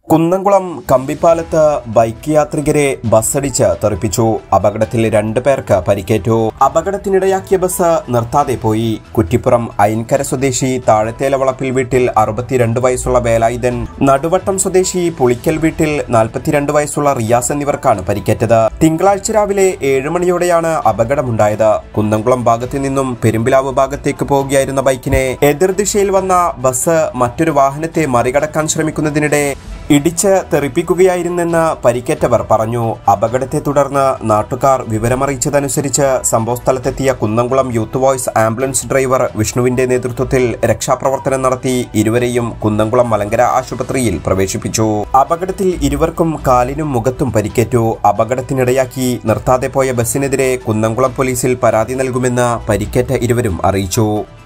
Kunnamkulam കമ്പിപ്പാലത്ത് bike യാത്രികരെ ബസ്സടിച്ച് തെറിപ്പിച്ചു അപകടത്തിൽ രണ്ടു പേർക്ക് പരിക്കേറ്റു അപകടത്തിനിടയാക്കിയ ബസ് നിർത്താതെ പോയി കുറ്റിപ്പുറം അയൻകര സ്വദേശി താഴത്തേല വളപ്പിൽ വീട്ടിൽ അറുപത്തിരണ്ട് വയസ്സുള്ള വേലായുധൻ നടുവട്ടം സ്വദേശി പുളിക്കൽ വീട്ടിൽ നാൽപ്പത്തിരണ്ട് വയസ്സുള്ള റിയാസ് എന്നിവർക്കാണ് പരിക്കേറ്റത് തിങ്കളാഴ്ച രാവിലെ ഏഴ് മണിയോടെയാണ് അപകടമുണ്ടായത് കുന്നംകുളം ഭാഗത്തു നിന്നും പെരുമ്പിലാവ് ഭാഗത്തേക്ക് പോവുകയായിരുന്ന ബൈക്കിനെ എതിർദിശയിൽ വന്ന ബസ് മറ്റൊരു വാഹനത്തെ മറികടക്കാൻ ശ്രമിക്കുന്നതിനിടെ ഇടിച്ച് തെറിപ്പിക്കുകയായിരുന്നെന്ന് പരിക്കേറ്റവർ പറഞ്ഞു അപകടത്തെ തുടർന്ന് നാട്ടുകാർ വിവരമറിയിച്ചതനുസരിച്ച് സംഭവസ്ഥലത്തെത്തിയ Kunnamkulam youth voice ambulance driver വിഷ്ണുവിന്റെ നേതൃത്വത്തിൽ രക്ഷാപ്രവർത്തനം നടത്തി ഇരുവരെയും കുന്നംകുളം മലങ്കര ആശുപത്രിയിൽ പ്രവേശിപ്പിച്ചു അപകടത്തിൽ ഇരുവർക്കും കാലിനും മുഖത്തും പരിക്കേറ്റു അപകടത്തിനിടയാക്കി നിർത്താതെ പോയ ബസ്സിനെതിരെ കുന്നംകുളം പോലീസിൽ പരാതി നൽകുമെന്ന് പരിക്കേറ്റ ഇരുവരും അറിയിച്ചു